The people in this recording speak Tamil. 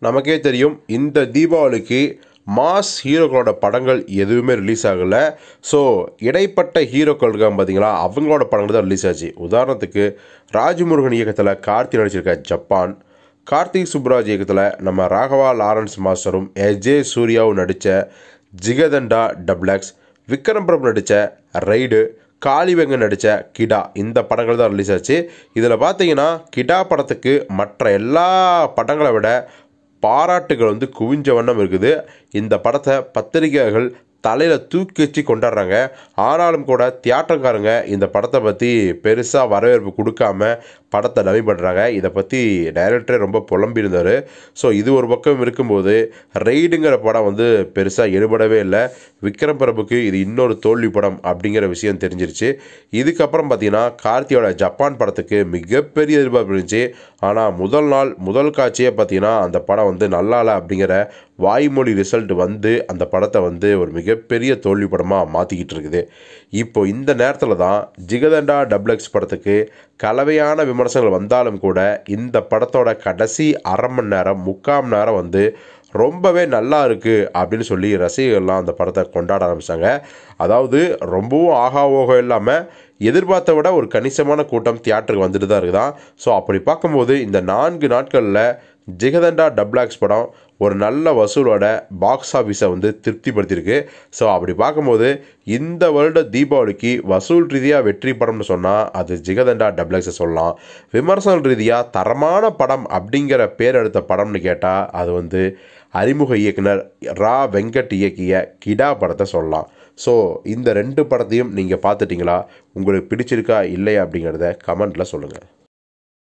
நமக்கே தெரியும் இந்த தீபாவளிக்கு மாஸ் ஹீரோக்களோட படங்கள் எதுவுமே ரிலீஸ் ஆகலை ஸோ இடைப்பட்ட ஹீரோக்கள் இருக்காங்க பார்த்தீங்களா அவங்களோட படங்கள் தான் ரிலீஸ் ஆச்சு உதாரணத்துக்கு ராஜமுருகன் இயக்கத்தில் கார்த்தி நடிச்சிருக்க ஜப்பான் கார்த்திக் சுப்ராஜ் இயக்கத்தில் நம்ம ராகவா லாரன்ஸ் மாஸ்டரும் எஜே சூர்யாவும் நடித்த ஜிகதண்டா டப்ளக்ஸ் விக்ரம் பிரபு நடித்த ரைடு காளிவெங்க நடித்த கிடா இந்த படங்கள் தான் ரிலீஸ் ஆச்சு இதில் பார்த்தீங்கன்னா கிடா படத்துக்கு மற்ற எல்லா படங்களை விட பாராட்டுகள் வந்து குவிஞ்ச வண்ணம் இருக்குது இந்த படத்தை பத்திரிகைகள் தலையில் தூக்கி வச்சு கொண்டாடுறாங்க ஆனாலும் கூட தியேட்டர்காரங்க இந்த படத்தை பற்றி பெருசாக வரவேற்பு கொடுக்காம படத்தை டமி பண்ணுறாங்க இதை பற்றி டைரக்டரே ரொம்ப புலம்பியிருந்தார் ஸோ இது ஒரு பக்கம் இருக்கும்போது ரெய்டுங்கிற படம் வந்து பெருசாக எடுபடவே இல்லை விக்ரம் பிரபுக்கு இது இன்னொரு தோல்வி படம் அப்படிங்கிற விஷயம் தெரிஞ்சிருச்சு இதுக்கப்புறம் பார்த்தீங்கன்னா கார்த்தியோட ஜப்பான் படத்துக்கு மிகப்பெரிய எதிர்பார்ப்பு இருந்துச்சு ஆனால் முதல் நாள் முதல் காட்சியே பார்த்தீங்கன்னா அந்த படம் வந்து நல்லா இல்லை அப்படிங்கிற வாய்மொழி ரிசல்ட் வந்து அந்த படத்தை வந்து ஒரு மிகப்பெரிய தோல்வி படமாக மாற்றிக்கிட்டு இருக்குது இப்போ இந்த நேரத்தில் தான் ஜிகதண்டா டப்ளெக்ஸ் படத்துக்கு கலவையான விமர்சனங்கள் வந்தாலும் கூட இந்த படத்தோட கடைசி அரை மணி நேரம் முக்கால் மணி நேரம் வந்து ரொம்பவே நல்லா இருக்குது அப்படின்னு சொல்லி ரசிகர்கள்லாம் அந்த படத்தை கொண்டாட ஆரம்பித்தாங்க அதாவது ரொம்பவும் ஆகா ஓகம் இல்லாமல் எதிர்பார்த்த விட ஒரு கணிசமான கூட்டம் தியேட்டருக்கு வந்துட்டு தான் இருக்குதான் ஸோ அப்படி பார்க்கும்போது இந்த நான்கு நாட்களில் ஜிகதண்டா டப்ளாக்ஸ் படம் ஒரு நல்ல வசூலோட பாக்ஸ் ஆஃபீஸை வந்து திருப்திப்படுத்தியிருக்கு ஸோ அப்படி பார்க்கும்போது இந்த வருட தீபாவளிக்கு வசூல் ரீதியாக வெற்றி படம்னு சொன்னால் அது ஜிகதண்டா டப்ளக்ஸை சொல்லலாம் விமர்சன ரீதியாக தரமான படம் அப்படிங்கிற பேர் எடுத்த படம்னு கேட்டால் அது வந்து அறிமுக இயக்குனர் ரா வெங்கட் இயக்கிய கிடா படத்தை சொல்லலாம் ஸோ இந்த ரெண்டு படத்தையும் நீங்கள் பார்த்துட்டிங்களா உங்களுக்கு பிடிச்சிருக்கா இல்லையா அப்படிங்கிறத கமெண்ட்டில் சொல்லுங்கள்